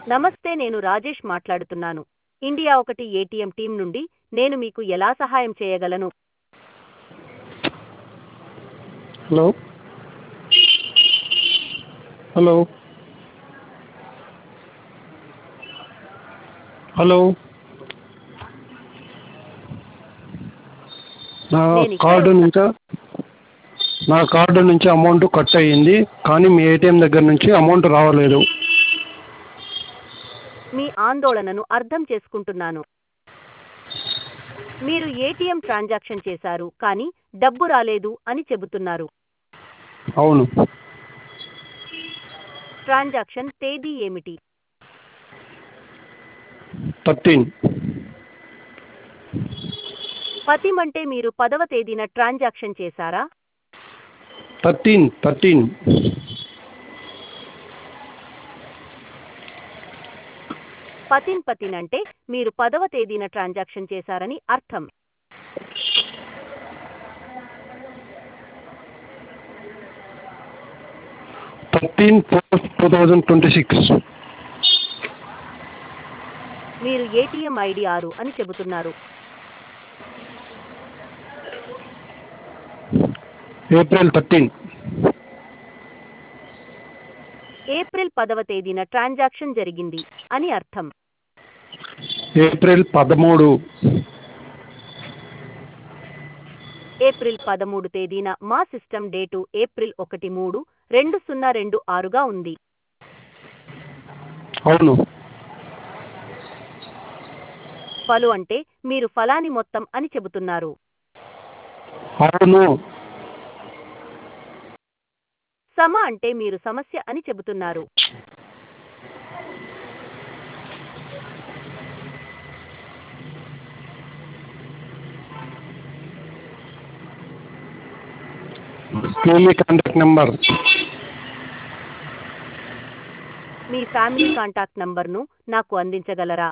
నమస్తే నేను రాజేష్ మాట్లాడుతున్నాను ఇండియా ఒకటి ఏటీఎం టీం నుండి నేను మీకు ఎలా సహాయం చేయగలను హలో హలో హలో నా నేను ఇక్కడే కార్డు ఉన్నా. నుంచి నా కార్డు నుంచి అమౌంట్ కట్ అయ్యింది కానీ మీ ఏటీఎం దగ్గర నుంచి అమౌంట్ రావలేదు మీ ఆందోళనను అర్థం చేసుకుంటున్నాను మీరు ఏటీఎం ట్రాన్సాక్షన్ చేశారు కానీ డబ్బు రాలేదు అని చెబుతున్నారు అవును ట్రాన్సాక్షన్ తేదీ ఏమిటి థర్టీన్ పతిమంటే మీరు పదవ తేదీన ట్రాన్సాక్షన్ చేశారా థర్టీన్ థర్టీన్ పతిన్ పతిన్ అంటే మీరు పదవ తేదీన ట్రాన్సాక్షన్ చేశారని అర్థం thirteen four two thousand twenty six మీరు ఏటీఎం ఐడి ఆరు అని చెబుతున్నారు ఏప్రిల్ థర్టీన్ ఏప్రిల్ పదవ తేదీన ట్రాన్సాక్షన్ జరిగింది అని అర్థం ఏప్రిల్ పదమూడు ఏప్రిల్ పదమూడు తేదీన మా సిస్టమ్ డేటు ఏప్రిల్ ఒకటి మూడు రెండు సున్నా రెండు ఆరుగా ఉంది అవును ఫలు అంటే మీరు ఫలాని మొత్తం అని చెబుతున్నారు అవును సమ అంటే మీరు సమస్య అని చెబుతున్నారు మీ కాంటాక్ట్ నెంబర్ మీ ఫ్యామిలీ కాంటాక్ట్ నంబర్ను నాకు అందించగలరా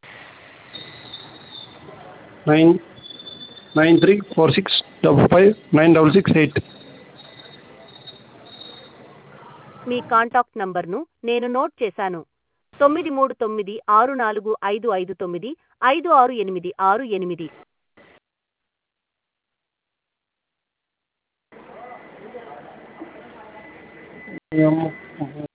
nine nine three four six double five nine double six eight మీ కాంటాక్ట్ నంబర్ను నేను నోట్ చేశాను తొమ్మిది మూడు తొమ్మిది ఆరు నాలుగు ఐదు ఐదు తొమ్మిది ఐదు ఆరు ఎనిమిది ఆరు ఎనిమిది ఏమో